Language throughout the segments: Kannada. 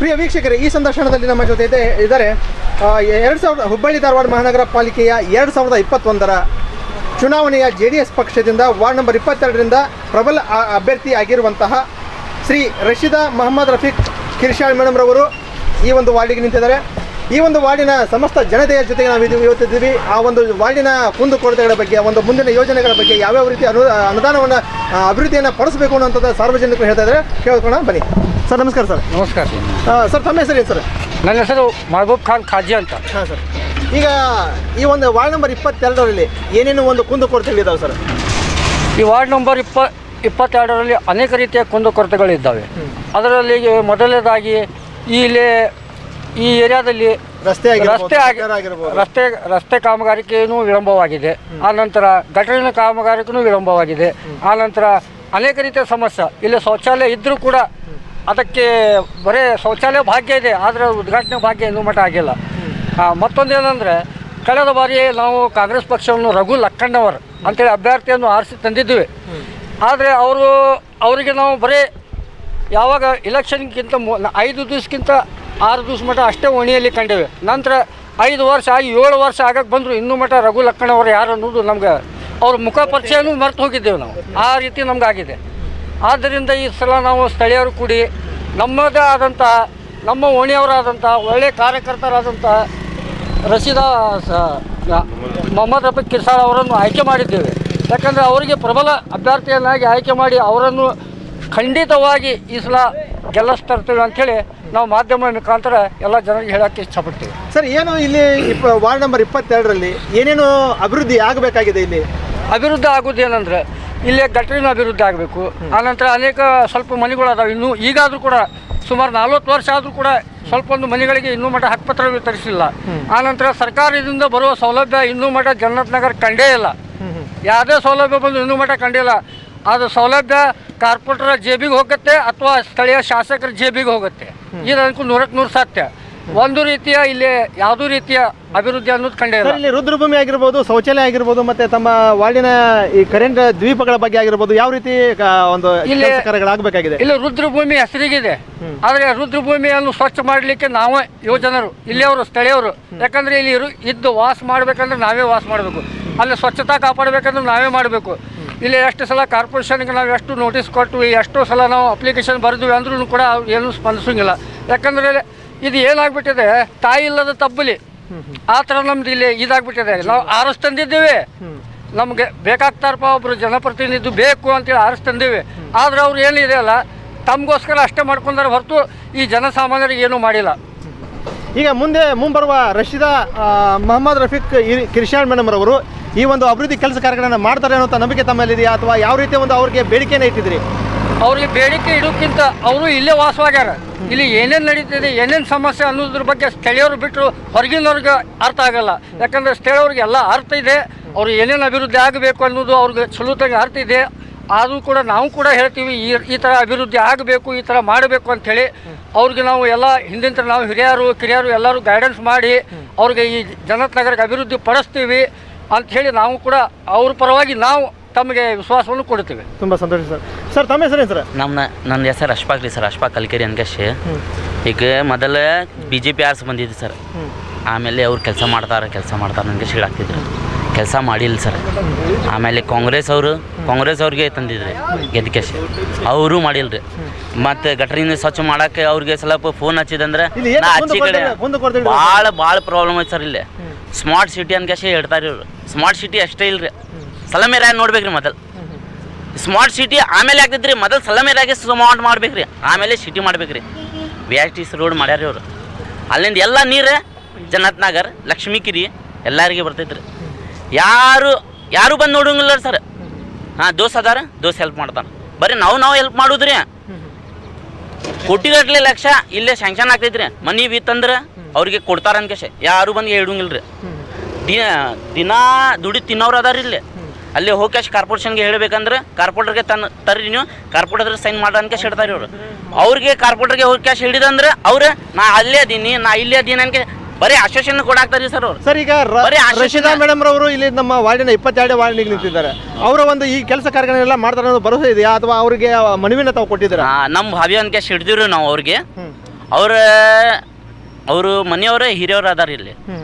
ಪ್ರಿಯ ವೀಕ್ಷಕರೇ ಈ ಸಂದರ್ಶನದಲ್ಲಿ ನಮ್ಮ ಜೊತೆ ಇದೆ ಇದ್ದಾರೆ ಎರಡು ಸಾವಿರದ ಹುಬ್ಬಳ್ಳಿ ಧಾರವಾಡ ಮಹಾನಗರ ಪಾಲಿಕೆಯ ಎರಡು ಸಾವಿರದ ಇಪ್ಪತ್ತೊಂದರ ಚುನಾವಣೆಯ ಜೆ ಡಿ ಎಸ್ ಪಕ್ಷದಿಂದ ವಾರ್ಡ್ ನಂಬರ್ ಇಪ್ಪತ್ತೆರಡರಿಂದ ಪ್ರಬಲ ಆ- ಅಭ್ಯರ್ಥಿ ಆಗಿರುವಂತಹ ಶ್ರೀ ರಶೀದಾ ಮೊಹಮ್ಮದ್ ರಫೀಕ್ ಕಿರ್ಶಾಳ್ ಮೇಡಮ್ ರವರು ಈ ಒಂದು ವಾರ್ಡಿಗೆ ನಿಂತಿದ್ದಾರೆ ಈ ಒಂದು ವಾರ್ಡಿನ ಸಮಸ್ತ ಜನತೆಯ ಜೊತೆಗೆ ನಾವು ಇದು ಇವತ್ತಿದ್ದೀವಿ ಆ ಒಂದು ವಾರ್ಡಿನ ಕುಂದುಕೊರತೆಗಳ ಬಗ್ಗೆ ಒಂದು ಮುಂದಿನ ಯೋಜನೆಗಳ ಬಗ್ಗೆ ಯಾವ್ಯಾವ ರೀತಿ ಅನು ಅನುದಾನವನ್ನು ಅಭಿವೃದ್ಧಿಯನ್ನು ಪಡಿಸಬೇಕು ಅನ್ನೋಂಥದ್ದು ಸಾರ್ವಜನಿಕರು ಹೇಳ್ತಾ ಇದ್ದಾರೆ ಕೇಳ್ಕೊಳ್ಳೋಣ ಬನ್ನಿ ಸರ್ ನಮಸ್ಕಾರ ಸರ್ ನಮಸ್ಕಾರ ಸರ್ ಆ, ಸರ್ ತಮ್ಮ ಹೆಸರು ಏನು ಸರ್ ನನ್ನ ಹೆಸರು ಮಹಬೂಬ್ ಖಾನ್ ಖಾಜಿ ಅಂತ ಹಾಂ ಸರ್ ಈಗ ಈ ಒಂದು ವಾರ್ಡ್ ನಂಬರ್ ಇಪ್ಪತ್ತೆರಡರಲ್ಲಿ ಏನೇನು ಒಂದು ಕುಂದುಕೊರತೆಗಳಿದಾವೆ ಸರ್ ಈ ವಾರ್ಡ್ ನಂಬರ್ ಇಪ್ಪ ಇಪ್ಪತ್ತೆರಡರಲ್ಲಿ ಅನೇಕ ರೀತಿಯ ಕುಂದುಕೊರತೆಗಳಿದ್ದಾವೆ ಅದರಲ್ಲಿ ಮೊದಲನೇದಾಗಿ ಇಲ್ಲಿ ಈ ಏರಿಯಾದಲ್ಲಿ ರಸ್ತೆ ಆಗಿರ್ಬೋದು, ರಸ್ತೆ ಆಗಿ ಗಟಾರ ಆಗಿರ್ಬೋದು. ರಸ್ತೆ ರಸ್ತೆ ಕಾಮಗಾರಿಕೆಯೂ ವಿಳಂಬವಾಗಿದೆ ಆನಂತರ ಗಟರಿನ ಕಾಮಗಾರಿಕೆಯೂ ವಿಳಂಬವಾಗಿದೆ ಆನಂತರ ಅನೇಕ ರೀತಿಯ ಸಮಸ್ಯೆ ಇಲ್ಲಿ ಶೌಚಾಲಯ ಇದ್ದರೂ ಕೂಡ ಅದಕ್ಕೆ ಬರೀ ಶೌಚಾಲಯ ಭಾಗ್ಯ ಇದೆ ಆದರೆ ಉದ್ಘಾಟನೆ ಭಾಗ್ಯ ಇನ್ನೂ ಮಟ್ಟ ಆಗಿಲ್ಲ ಆ, ಮತ್ತೊಂದೇನೆಂದರೆ ಕಳೆದ ಬಾರಿ ನಾವು ಕಾಂಗ್ರೆಸ್ ಪಕ್ಷವನ್ನು ರಘು ಲಕ್ಕಣ್ಣವರ್ ಅಂತೇಳಿ ಅಭ್ಯರ್ಥಿಯನ್ನು ಆರಿಸಿ ತಂದಿದ್ದೀವಿ ಆದರೆ ಅವರು ಅವರಿಗೆ ನಾವು ಬರೀ ಯಾವಾಗ ಇಲೆಕ್ಷನ್ಗಿಂತ ಮು ನ- ಐದು ದಿವಸಕ್ಕಿಂತ ಆರು ದಿವಸ ಮಟ್ಟ ಅಷ್ಟೇ ಓಣಿಯಲ್ಲಿ ಕಂಡೇವೆ ನಂತರ ಐದು ವರ್ಷ ಆಗಿ ಏಳು ವರ್ಷ ಆಗಕ್ಕೆ ಬಂದರು ಇನ್ನೂ ಮಟ್ಟ ರಘು ಲಕ್ಕಣ್ಣವರು ಯಾರು ಅನ್ನೋದು ನಮ್ಗೆ ಅವ್ರ ಮುಖ ಪರಿಚಯನೂ ಮರೆತು ಹೋಗಿದ್ದೇವೆ ನಾವು ಆ ರೀತಿ ನಮ್ಗೆ ಆಗಿದೆ ಆದ್ದರಿಂದ ಈ ಸಲ ನಾವು ಸ್ಥಳೀಯರು ಕೂಡಿ ನಮ್ಮದೇ ಆದಂಥ ನಮ್ಮ ಓಣಿಯವರಾದಂಥ ಒಳ್ಳೆಯ ಕಾರ್ಯಕರ್ತರಾದಂಥ ರಶೀದಾ ಸ- ನ- ಮೊಹಮ್ಮದ್ ರಫೀಕ್ ಕಿರ್ಸಾಳ್ ಅವರನ್ನು ಆಯ್ಕೆ ಮಾಡಿದ್ದೇವೆ ಯಾಕಂದರೆ ಅವರಿಗೆ ಪ್ರಬಲ ಅಭ್ಯರ್ಥಿಯನ್ನಾಗಿ ಆಯ್ಕೆ ಮಾಡಿ ಅವರನ್ನು ಖಂಡಿತವಾಗಿ ಈ ಸಲ ಗೆಲ್ಲಿಸ್ತರ್ತೇವೆ ಅಂಥೇಳಿ ನಾವು ಮಾಧ್ಯಮ ಮುಖಾಂತರ ಎಲ್ಲ ಜನರಿಗೆ ಹೇಳೋಕ್ಕೆ ಇಷ್ಟಪಡ್ತೀವಿ ಸರ್ ಏನು ಇಲ್ಲಿ ಇಪ್ಪ ವಾರ್ಡ್ ನಂಬರ್ ಇಪ್ಪತ್ತೆರಡರಲ್ಲಿ ಏನೇನು ಅಭಿವೃದ್ಧಿ ಆಗಬೇಕಾಗಿದೆ ಇಲ್ಲಿ ಅಭಿವೃದ್ಧಿ ಆಗೋದು ಏನಂದರೆ ಇಲ್ಲಿ ಗಟರಿನ ಅಭಿವೃದ್ಧಿ ಆಗಬೇಕು ಆನಂತರ ಅನೇಕ ಸ್ವಲ್ಪ ಮನೆಗಳು ಅದಾವೆ ಇನ್ನೂ ಈಗಾದರೂ ಕೂಡ ಸುಮಾರು ನಲ್ವತ್ತು ವರ್ಷ ಆದರೂ ಕೂಡ ಸ್ವಲ್ಪ ಒಂದು ಮನೆಗಳಿಗೆ ಇನ್ನೂ ಮಟ್ಟ ಹಕ್ಕುಪತ್ರ ವಿತರಿಸಿಲ್ಲ ಆನಂತರ ಸರ್ಕಾರದಿಂದ ಬರುವ ಸೌಲಭ್ಯ ಇನ್ನೂ ಮಟ್ಟ ಜಗನ್ನಾಥ್ ನಗರ ಕಂಡೇ ಇಲ್ಲ ಯಾವುದೇ ಸೌಲಭ್ಯ ಬಂದು ಇನ್ನೂ ಮಟ್ಟ ಕಂಡಿಲ್ಲ ಅದು ಸೌಲಭ್ಯ ಕಾರ್ಪೊರೇಟರ್ ಜೇಬಿಗೆ ಹೋಗುತ್ತೆ ಅಥವಾ ಸ್ಥಳೀಯ ಶಾಸಕರ ಜೇಬಿಗೆ ಹೋಗುತ್ತೆ ಇದು ಅದಕ್ಕೂ ನೂರಕ್ಕೆ ನೂರು ಸತ್ಯ ಒಂದು ರೀತಿಯ ಇಲ್ಲಿ ಯಾವುದೂ ರೀತಿಯ ಅಭಿವೃದ್ಧಿ ಅನ್ನೋದು ಕಂಡೇ ಇಲ್ಲ ಸರ್ ಇಲ್ಲಿ ರುದ್ರಭೂಮಿ ಆಗಿರ್ಬೋದು ಶೌಚಾಲಯ ಆಗಿರ್ಬೋದು ಮತ್ತೆ ತಮ್ಮ ವಾರ್ಡಿನ ಈ ಕರೆಂಟ್ ದ್ವೀಪಗಳ ಬಗ್ಗೆ ಆಗಿರ್ಬೋದು ಯಾವ ರೀತಿ ಕ- ಒಂದು ಇಲ್ಲಿ- ಕೆಲಸ ಕಾರ್ಯಗಳಾಗಬೇಕಾಗಿದೆ ಇಲ್ಲಿ ರುದ್ರಭೂಮಿ ಹೆಸರಿಗಿದೆ ಆದರೆ ರುದ್ರಭೂಮಿಯನ್ನು ಸ್ವಚ್ಛ ಮಾಡಲಿಕ್ಕೆ ನಾವೇ ಯುವಜನರು ಇಲ್ಲಿಯವರು ಸ್ಥಳೀಯರು ಯಾಕಂದ್ರೆ ಇಲ್ಲಿ ಇರು ಇದ್ದು ವಾಸ ಮಾಡಬೇಕಂದ್ರೆ ನಾವೇ ವಾಸ ಮಾಡಬೇಕು ಅಲ್ಲಿ ಸ್ವಚ್ಛತಾ ಕಾಪಾಡಬೇಕಂದ್ರೆ ನಾವೇ ಮಾಡಬೇಕು ಇಲ್ಲಿ ಎಷ್ಟು ಸಲ ಕಾರ್ಪೊರೇಷನ್ಗೆ ನಾವು ಎಷ್ಟು ನೋಟಿಸ್ ಕೊಟ್ಟು ಎಷ್ಟೋ ಸಲ ನಾವು ಅಪ್ಲಿಕೇಶನ್ ಬರೆದ್ವಿ ಅಂದ್ರೂ ಕೂಡ ಅವ್ರು ಏನೂ ಸ್ಪಂದಿಸೋಂಗಿಲ್ಲ ಯಾಕಂದರೆ ಇದು ಏನಾಗ್ಬಿಟ್ಟಿದೆ ತಾಯಿ ಇಲ್ಲದ ತಬ್ಬಲಿ ಆ ಥರ ನಮ್ದು ಇಲ್ಲಿ ಇದಾಗ್ಬಿಟ್ಟಿದೆ ನಾವು ಆರಿಸ್ ತಂದಿದ್ದೇವೆ ನಮಗೆ ಬೇಕಾಗ್ತಾರಪ್ಪ ಒಬ್ರು ಜನಪ್ರತಿನಿಧಿ ಬೇಕು ಅಂತೇಳಿ ಆರಿಸ್ ತಂದೀವಿ ಆದ್ರೆ ಅವ್ರು ಏನಿದೆ ಅಲ್ಲ ತಮಗೋಸ್ಕರ ಅಷ್ಟೇ ಮಾಡ್ಕೊಂಡಾರೆ ಹೊರತು ಈ ಜನಸಾಮಾನ್ಯರಿಗೆ ಏನೂ ಮಾಡಿಲ್ಲ ಈಗ ಮುಂದೆ ಮುಂಬರುವ ರಶೀದಾ ಆ, ಮೊಹಮ್ಮದ್ ರಫೀಕ್ ಇರ್- ಕಿರ್ಶಾಳ್ ಮೇಡಮ್ ರವರು ಈ ಒಂದು ಅಭಿವೃದ್ಧಿ ಕೆಲಸ ಕಾರ್ಯಗಳನ್ನ ಮಾಡ್ತಾರೆ ಅನ್ನೋ ನಂಬಿಕೆ ತಮ್ಮಲ್ಲಿದೆಯಾ ಅಥವಾ ಯಾವ ರೀತಿಯ ಒಂದು ಅವ್ರಿಗೆ ಬೇಡಿಕೆನ ಇಟ್ಟಿದ್ರಿ ಅವ್ರಿಗೆ ಬೇಡಿಕೆ ಇಡೋಕ್ಕಿಂತ ಅವರು ಇಲ್ಲೇ ವಾಸವಾಗ್ಯಾರ ಇಲ್ಲಿ ಏನೇನು ನಡೀತಿದೆ ಏನೇನು ಸಮಸ್ಯೆ ಅನ್ನೋದ್ರ ಬಗ್ಗೆ ಸ್ಥಳೀಯರು ಬಿಟ್ಟರು ಹೊರಗಿನವ್ರಿಗೆ ಅರ್ಥ ಆಗಲ್ಲ ಯಾಕಂದ್ರೆ ಸ್ಥಳೀಯವ್ರಿಗೆ ಎಲ್ಲ ಅರ್ಥ ಇದೆ ಅವ್ರು ಏನೇನು ಅಭಿವೃದ್ಧಿ ಆಗಬೇಕು ಅನ್ನೋದು ಅವ್ರಿಗೆ ಚಲೋತಾಗಿ ಅರ್ಥ ಇದೆ ಆದರೂ ಕೂಡ ನಾವು ಕೂಡ ಹೇಳ್ತೀವಿ ಈ ಈ ಥರ ಅಭಿವೃದ್ಧಿ ಆಗಬೇಕು ಈ ಥರ ಮಾಡಬೇಕು ಅಂಥೇಳಿ ಅವ್ರಿಗೆ ನಾವು ಎಲ್ಲ ಹಿಂದಿನ ಥರ ನಾವು ಹಿರಿಯರು ಕಿರಿಯರು ಎಲ್ಲರೂ ಗೈಡೆನ್ಸ್ ಮಾಡಿ ಅವ್ರಿಗೆ ಈ ಜನತ್ ನಗರಕ್ಕೆ ಅಭಿವೃದ್ಧಿ ಪಡಿಸ್ತೀವಿ ಅಂಥೇಳಿ ನಾವು ಕೂಡ ಅವ್ರ ಪರವಾಗಿ ನಾವು ತಮಗೆ ವಿಶ್ವಾಸವನ್ನು ಕೊಡ್ತೀವಿ ತುಂಬಾ ಸಂತೋಷ ಸರ್ ಸರ್ ತಮ್ಮ ಹೆಸರೇನು ಸರ್ ನಮ್ಮ ನನ್ನ ಹೆಸರು ಅಶ್ಫಾಕ್ ರೀ ಸರ್ ಅಶ್ಫಾಕ್ ಕಲ್ಕೇರಿ ಅನ್ಕಶಿ ಈಗ ಮೊದಲ ಬಿ ಜೆ ಪಿ ಆರ್ಸ್ ಬಂದಿದ್ದು ಸರ್ ಆಮೇಲೆ ಅವ್ರು ಕೆಲಸ ಮಾಡ್ತಾರೆ ಕೆಲಸ ಮಾಡ್ತಾರೆ ನನಗೆ ಶೀಳಾಗ್ತಿದ್ರು ಕೆಲಸ ಮಾಡಿಲ್ಲ ಸರ್ ಆಮೇಲೆ ಕಾಂಗ್ರೆಸ್ ಅವರು ಕಾಂಗ್ರೆಸ್ ಅವ್ರಿಗೆ ತಂದಿದ್ರಿ ಗೆದ್ಕೇಶಿ ಅವರು ಮಾಡಿಲ್ಲ ರೀ ಮತ್ತು ಗಟ್ರಿಂದ ಸ್ವಚ್ಛ ಮಾಡಕ್ಕೆ ಅವ್ರಿಗೆ ಸ್ವಲ್ಪ ಫೋನ್ ಹಚ್ಚಿದಂದ್ರೆ ಇಲ್ಲಿ ಏನು ನಾ ಹಚ್ಚಿ ಕಡೆ ಕುಂದುಕೊರತೆ- ಕುಂದುಕೊರತೆ ಇದೆ? ಭಾಳ ಭಾಳ ಪ್ರಾಬ್ಲಮ್ ಐತೆ ಸರ್ ಇಲ್ಲಿ ಸ್ಮಾರ್ಟ್ ಸಿಟಿ ಅನ್ಕೇಶಿ ಹೇಳ್ತಾರೆ ಇವ್ರು ಸ್ಮಾರ್ಟ್ ಸಿಟಿ ಅಷ್ಟೇ ಇಲ್ರಿ ಸಲಮೇರ ನೋಡ್ಬೇಕ್ರಿ ಮೊದಲು ಸ್ಮಾರ್ಟ್ ಸಿಟಿ ಆಮೇಲೆ ಆಗ್ತೈತ್ರಿ ಮೊದಲು ಸಲಮೇರಾಗೆ ಸ್ಮಾರ್ಟ್ ಮಾಡ್ಬೇಕ್ರಿ ಆಮೇಲೆ ಸಿಟಿ ಮಾಡ್ಬೇಕ್ರಿ V S T C road ಮಾಡ್ಯಾರ ಇವ್ರು ಅಲ್ಲಿಂದ ಎಲ್ಲ ನೀರು ಜನ್ನತ್ ನಗರ್ ಲಕ್ಷ್ಮೀಕಿರಿ ಎಲ್ಲರಿಗೆ ಬರ್ತೈತ್ರಿ ಯಾರು ಯಾರು ಬಂದು ನೋಡಂಗಿಲ್ಲ ಸರ್ ಹಾಂ ದೋಸ್ ಅದಾರ ದೋಸ್ ಹೆಲ್ಪ್ ಮಾಡ್ತಾನೆ ಬರೀ ನಾವು ನಾವು ಹೆಲ್ಪ್ ಮಾಡುದ್ರಿ ಕೋಟಿಗಟ್ಲೆ ಲಕ್ಷ ಇಲ್ಲೇ ಸ್ಯಾಂಕ್ಷನ್ ಆಗ್ತೈತ್ರಿ ಮನಿ ಬಿತ್ತಂದ್ರೆ ಅವ್ರಿಗೆ ಕೊಡ್ತಾರ ಅನ್ಕೇಶ ಯಾರು ಬಂದು ಹೇಳಂಗಿಲ್ರಿ ದಿನ ದಿನ ದುಡಿ ತಿನ್ನೋರು ಅದಾರ ಇಲ್ಲಿ ಅಲ್ಲಿ ಹೋಗಿ ಕ್ಯಾಶ್ ಕಾರ್ಪೊರೇಷನ್ಗೆ ಹೇಳ್ಬೇಕಂದ್ರೆ ಕಾರ್ಪೊರೇಟರ್ಗೆ ತನ್ನ ತರ್ರಿ ನೀವು ಕಾರ್ಪೊರೇಟರ್ ಸೈನ್ ಮಾಡ್ರ ಅನ್ಕೇಶ್ ಹೇಳ್ತಾರೆ ಇವರು ಅವ್ರಿಗೆ ಕಾರ್ಪೊರೇಟರ್ಗೆ ಹೋಗಿ ಕ್ಯಾಶ್ ಹಿಡಿದಂದ್ರೆ ಅವ್ರು ನಾ ಅಲ್ಲೇ ಅದೀನಿ ನಾ ಇಲ್ಲೇ ಅದೀನಿ ಅನ್ಕೆ ಬರೀ ಆಶ್ವಾಸನೆ ಕೊಡಾಕ್ತಾರಿ ಸರ್ ಅವ್ರು ಸರ್ ಈಗ ರ- ಬರೀ ಆಶ್ವಾಸನೆ. ರಶೀದಾ ಮೇಡಮ್ ರವರು ಇಲ್ಲಿ ನಮ್ಮ ವಾರ್ಡಿನ ಇಪ್ಪತ್ತೆರಡು ವಾರ್ಡಿಗೆ ನಿಂತಿದ್ದಾರೆ ಅವರ ಒಂದು ಈ ಕೆಲಸ ಕಾರ್ಯಗಳನ್ನೆಲ್ಲ ಮಾಡ್ತಾರೆ ಅನ್ನೋದು ಭರವಸೆ ಇದೆಯಾ ಅಥವಾ ಅವರಿಗೆ ಮನವಿನ ತಾವು ಕೊಟ್ಟಿದ್ದೀರಾ ನಮ್ಮ ಭಾವಿ ಅನ್ಕೇಶ್ ಹಿಡ್ದಿವ್ರಿ ನಾವು ಅವ್ರಿಗೆ ಅವ್ರ ಅವರು ಮನೆಯವ್ರ ಹಿರಿಯವ್ರು ಅದಾರ ಇಲ್ಲಿ ಹ್ಮ್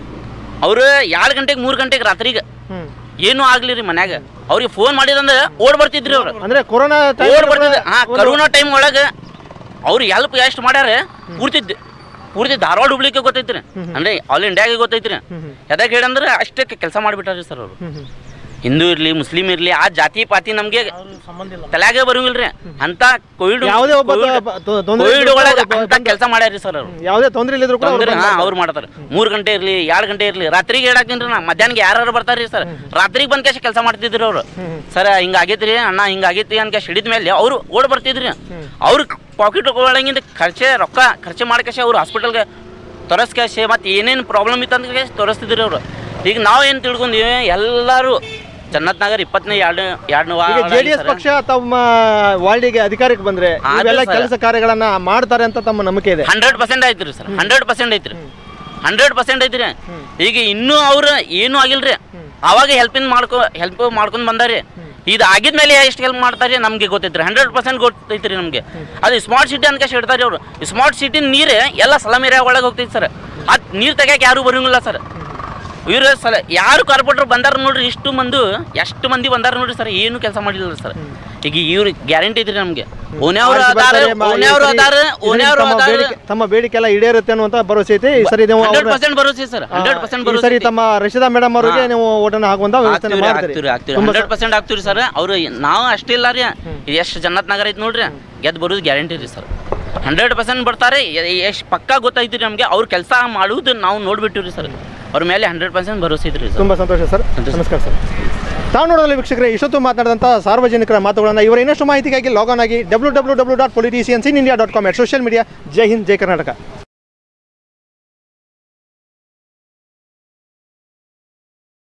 ಅವ್ರು ಎರಡು ಗಂಟೆಗೆ ಮೂರು ಗಂಟೆಗೆ ರಾತ್ರಿಗೆ ಹ್ಮ್ ಏನೂ ಆಗ್ಲಿ ರೀ ಮನ್ಯಾಗ ಅವ್ರಿಗೆ ಫೋನ್ ಮಾಡಿದಂದ್ರೆ ಓಡ್ ಬರ್ತಿದ್ರಿ ಅವ್ರು ಅಂದ್ರೆ ಕೊರೋನಾ ಓಡ್ ಬರ್ತಿದ್ದೆ ಹಾ ಕರೋನಾ ಟೈಮ್ ಒಳಗೆ ಅವ್ರು ಹೆಲ್ಪ್ ಎಷ್ಟು ಮಾಡ್ಯಾರ ಪೂರ್ತಿ ದ- ಪೂರ್ತಿ ಧಾರವಾಡ ಹುಬ್ಳಿಗೆ ಗೊತ್ತೈತ್ರಿ ಅಂದ್ರೆ ಆಲ್ ಇಂಡಿಯಾಗೆ ಗೊತ್ತೈತ್ರಿ ಎದಕ್ಕೆ ಹೇಳಂದ್ರೆ ಅಷ್ಟಕ್ಕೆ ಕೆಲಸ ಮಾಡಿಬಿಟ್ಟಾರಿ ಸರ್ ಅವರು ಹಿಂದೂ ಇರ್ಲಿ ಮುಸ್ಲಿಂ ಇರ್ಲಿ ಆ ಜಾತಿ ಪಾತಿ ನಮ್ಗೆ ತಲೆಯಾಗೆ ಬರಂಗಿಲ್ರಿ ಅಂತ ಕೋವಿಡ್ ಯಾವುದೇ ಒಬ್ಬ ತ- ಬ- ತೊ- ತೊಂದ್ರೆ ಕೋವಿಡ್ ಇದ್ರೂ ಒಳಗೆ ಕೂಡ ಅಂತ ಕೆಲಸ ಮಾಡ್ಯಾರಿ ಸರ್ ಅವರು ಯಾವುದೇ ತೊಂದ್ರೆ ಇಲ್ಲಿದ್ರು ಕೂಡ ಅವ್ರು ತೊಂದ್ರೆ ಬಂದ್ ಹಾ ಮಾಡ್ತಾರೆ. ಅವ್ರು ಮಾಡ್ತಾರೆ ಮೂರು ಗಂಟೆ ಇರ್ಲಿ ಎರಡು ಗಂಟೆ ಇರ್ಲಿ ರಾತ್ರಿಗೆ ಹೇಳಾಕ್ತೀನಿ ನಾ ಮಧ್ಯಾಹ್ನಕ್ಕೆ ಯಾರು ಬರ್ತಾರ್ರಿ ಸರ್ ರಾತ್ರಿಗೆ ಬಂದ್ ಕ್ಯಾಶ ಕೆಲಸ ಮಾಡ್ತಿದ್ರು ಅವರು ಸರ್ ಹಿಂಗ ಆಗೈತ್ರಿ ಅಣ್ಣ ಹಿಂಗ ಆಗೈತಿ ಅಂತ ಹಿಡಿದ ಮೇಲೆ ಅವ್ರು ಓಡ್ ಬರ್ತಿದ್ರಿ ಅವ್ರು ಪಾಕೆಟ್ ಒಳಗಿಂದ ಖರ್ಚೆ ರೊಕ್ಕ ಖರ್ಚು ಮಾಡ್ಕೇಶ ಅವ್ರು ಹಾಸ್ಪಿಟಲ್ಗೆ ತೋರಿಸ್ಕೇಶ ಮತ್ತೆ ಏನೇನು ಪ್ರಾಬ್ಲಮ್ ಇತ್ತು ಅಂತ ತೋರಿಸ್ತಿದ್ರಿ ಅವರು ಈಗ ನಾವು ಏನು ತಿಳ್ಕೊಂಡೀವಿ ಎಲ್ಲರೂ ಜನ್ನತ್ ನಗರ್ ಇಪ್ಪತ್ತನೇ ಎರಡು ಎರಡು ಈಗ ಜೆಡಿಎಸ್ ಪಕ್ಷ ತಮ್ಮ ವಾರ್ಡಿಗೆ ಅಧಿಕಾರಕ್ಕೆ ಬಂದ್ರೆ ಆದ್ರೆ ಇವೆಲ್ಲ ಸರ್- ಕೆಲಸ ಕಾರ್ಯಗಳನ್ನ ಮಾಡ್ತಾರೆ ಅಂತ ತಮ್ಮ ನಂಬಿಕೆ ಇದೆ ಹಂಡ್ರೆಡ್ ಪರ್ಸೆಂಟ್ ಐತ್ರಿ ಸರ್ ಹಂಡ್ರೆಡ್ ಪರ್ಸೆಂಟ್ ಐತ್ರಿ ಹಂಡ್ರೆಡ್ ಪರ್ಸೆಂಟ್ ಐತ್ರಿ ಈಗ ಇನ್ನೂ ಅವ್ರು ಏನೂ ಆಗಿಲ್ರಿ ಅವಾಗ ಹೆಲ್ಪಿಂಗ್ ಮಾಡ್ಕೊ ಹೆಲ್ಪ್ ಮಾಡ್ಕೊಂಡ್ ಬಂದಾರಿ ಇದು ಆಗಿದ್ಮೇಲೆ ಎಷ್ಟು ಹೆಲ್ಪ್ ಮಾಡ್ತಾರೆ ನಮಗೆ ಗೊತ್ತೈತ್ರಿ ಹಂಡ್ರೆಡ್ ಪರ್ಸೆಂಟ್ ಗೊತ್ತೈತ್ರಿ ನಮಗೆ ಅದು ಸ್ಮಾರ್ಟ್ ಸಿಟಿ ಅಂತ ಹೇಳ್ತಾರೆ ಅವರು ಸ್ಮಾರ್ಟ್ ಸಿಟಿ ನೀರು ಎಲ್ಲ ಸಲಮ್ ಏರಿಯಾ ಒಳಗೆ ಹೋಗ್ತೈತಿ ಸರ್ ಅದು ನೀರು ತೆಗಿಯಕ್ಕೆ ಯಾರು ಬರೋಂಗಿಲ್ಲ ಸರ್ ಇವ್ರು ಸಲ ಯಾರು ಕಾರ್ಪೊರೇಟರ್ ಬಂದಾರ ನೋಡ್ರಿ ಇಷ್ಟು ಮಂದಿ ಎಷ್ಟು ಮಂದಿ ಬಂದಾರ ನೋಡ್ರಿ ಸರ್ ಏನು ಕೆಲಸ ಮಾಡಿಲ್ಲ ಸರ್ ಈಗ ಇವ್ರು ಗ್ಯಾರಂಟಿ ಐತ್ರಿ ನಮಗೆ ಓನ್ಯಾವ್ರು ಆಯ್ತು ಅದಾರ ಬರ್ತಾರೆ, ಮ- ಈ ಓನ್ಯಾವ್ರು ಸರಿ- ಅದಾರ ಈ ಸರಿ ಓನ್ಯಾವ್ರು ತಮ್ಮ ಅದಾರ ಬೇಡಿಕೆ- ತಮ್ಮ ಬೇಡಿಕೆ ಎಲ್ಲ ಈಡೇರುತ್ತೆ ಅನ್ನುವಂತ ಭರವಸೆ ಐತಿ ಈ ಸರಿ ನೀವು ಹಂಡ್ರೆಡ್ ಅವ್ರನ್ನ- ಪರ್ಸೆಂಟ್ ಭರೋಸೆ ಸರ್ ಹಂಡ್ರೆಡ್ ಪರ್ಸೆಂಟ್ ಈ ಭರೋಸೆ ಸರಿ ತಮ್ಮ ರಶೀದಾ ಮೇಡಮ್ ಅವರಿಗೆ ನೀವು ಓಟನ್ನು ಹಾಕುವಂತ ವ್ಯವಸ್ಥೆ ಆಗ್ತೀವಿ ಮಾಡ್ತೀರಿ ಆಗ್ತೀವಿ ಆಗ್ತೀವಿ ತುಂಬಾ ಹಂಡ್ರೆಡ್ ಪರ್ಸೆಂಟ್ ಆಗ್ತೀವಿ ಸರ್ ಅವ್ರು ನಾವು ಅಷ್ಟೇ ಇಲ್ಲ ರೀ ಎಷ್ಟು ಜನ್ನತ್ ನಗರ ಐತಿ ನೋಡ್ರಿ ಗೆದ್ದು ಬರೋದು ಗ್ಯಾರಂಟಿ ರೀ ಸರ್ ಹಂಡ್ರೆಡ್ ಪರ್ಸೆಂಟ್ ಬರ್ತಾರೆ ಎಷ್ಟು ಪಕ್ಕಾ ಗೊತ್ತೈತಿ ನಮಗೆ ಅವ್ರ ಕೆಲಸ ಮಾಡುವುದು ನಾವು ನೋಡ್ಬಿಟ್ಟಿವ್ರಿ ಸರ್ ಅವ್ರ ಮೇಲೆ ಹಂಡ್ರೆಡ್ ಪರ್ಸೆಂಟ್ ಭರೋಸೆ ಐತ್ರಿ ಸರ್ ತುಂಬಾ ಸಂತೋಷ ಸರ್ ಸಂತೋಷ. ನಮಸ್ಕಾರ ಸರ್ ತಾವು ನೋಡೋದ್ರಲ್ಲಿ ವೀಕ್ಷಕರೇ ಇಷ್ಟೊತ್ತು ಮಾತನಾಡಿದಂಥ ಸಾರ್ವಜನಿಕರ ಮಾತುಗಳನ್ನು ಇವರ ಇನ್ನಷ್ಟು ಮಾಹಿತಿಗಾಗಿ ಲಾಗ್ ಆನ್ ಆಗಿ W W W dot politicians in India dot com social media ಜೈ ಹಿಂದ್ ಜೈ ಕರ್ನಾಟಕ